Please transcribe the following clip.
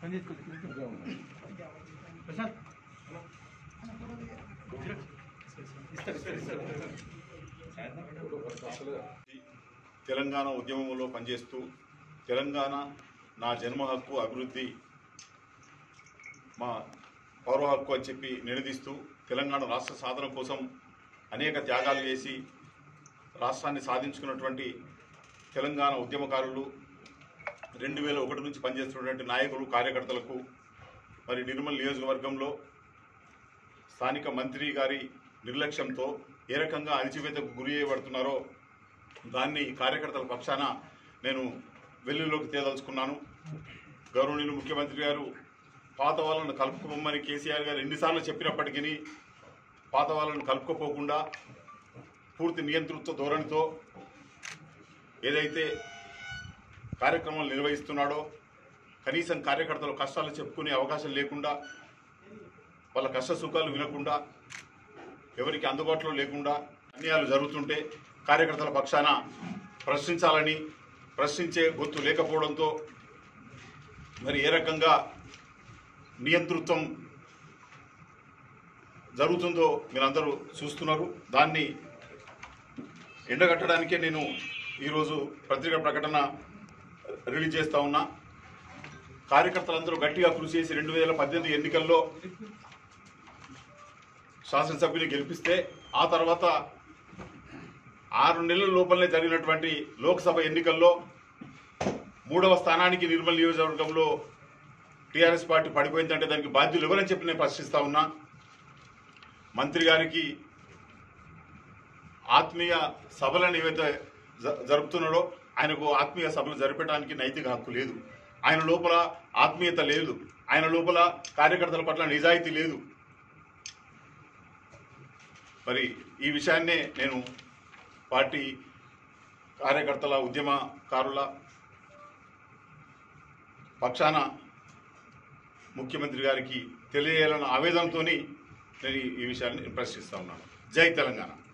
ప్రశాంత్ తెలంగాణ ఉద్యమంలో పనిచేస్తూ తెలంగాణ నా జన్మ హక్కు అభివృద్ధి మా పౌర హక్కు అని చెప్పి నినదిస్తూ తెలంగాణ రాష్ట్ర సాధన కోసం అనేక త్యాగాలు చేసి రాష్ట్రాన్ని సాధించుకున్నటువంటి తెలంగాణ ఉద్యమకారులు రెండు వేల ఒకటి నుంచి పనిచేస్తున్నటువంటి నాయకులు కార్యకర్తలకు మరి నిర్మల్ నియోజకవర్గంలో స్థానిక మంత్రి గారి నిర్లక్ష్యంతో ఏ రకంగా అణిచివేతకు గురి చేయబడుతున్నారో దాన్ని కార్యకర్తల పక్షాన నేను వెల్లుల్లోకి తేదలుచుకున్నాను గౌరవనీయులు ముఖ్యమంత్రి గారు పాత వాళ్ళను కలుపుకోమని కేసీఆర్ గారు ఎన్నిసార్లు చెప్పినప్పటికీ పాత వాళ్ళను కలుపుకోపోకుండా పూర్తి నియంతృత్వ ధోరణితో ఏదైతే కార్యక్రమాలు నిర్వహిస్తున్నాడో కనీసం కార్యకర్తల కష్టాలు చెప్పుకునే అవకాశం లేకుండా వాళ్ళ కష్ట సుఖాలు వినకుండా ఎవరికి అందుబాటులో లేకుండా అన్యాయాలు జరుగుతుంటే కార్యకర్తల పక్షాన ప్రశ్నించాలని ప్రశ్నించే గొంతు లేకపోవడంతో మరి ఏ రకంగా నియంతృత్వం జరుగుతుందో మీరందరూ చూస్తున్నారు దాన్ని ఎండగట్టడానికే నేను ఈరోజు పత్రికా ప్రకటన రిలీజ్ చేస్తా ఉన్నా కార్యకర్తలందరూ గట్టిగా కృషి చేసి రెండు వేల పద్దెనిమిది ఎన్నికల్లో శాసనసభ్యుని గెలిపిస్తే ఆ తర్వాత ఆరు నెలల లోపలనే జరిగినటువంటి లోక్సభ ఎన్నికల్లో మూడవ స్థానానికి నిర్మల్ నియోజకవర్గంలో టీఆర్ఎస్ పార్టీ పడిపోయిందంటే దానికి బాధ్యులు ఎవరని చెప్పి నేను ప్రశ్నిస్తా ఉన్నా మంత్రి గారికి ఆత్మీయ సభలను ఏవైతే జ- జరుపుతున్నాడో ఆయనకు ఆత్మీయ సభలు జరపడానికి నైతిక హక్కు లేదు ఆయన లోపల ఆత్మీయత లేదు ఆయన లోపల కార్యకర్తల పట్ల నిజాయితీ లేదు మరి ఈ విషయాన్నే నేను పార్టీ కార్యకర్తల ఉద్యమకారుల పక్షాన ముఖ్యమంత్రి గారికి తెలియజేయాలన్న ఆవేదనతోని నేను ఈ- ఈ విషయాన్ని ప్రశ్నిస్తా ఉన్నాను జై తెలంగాణ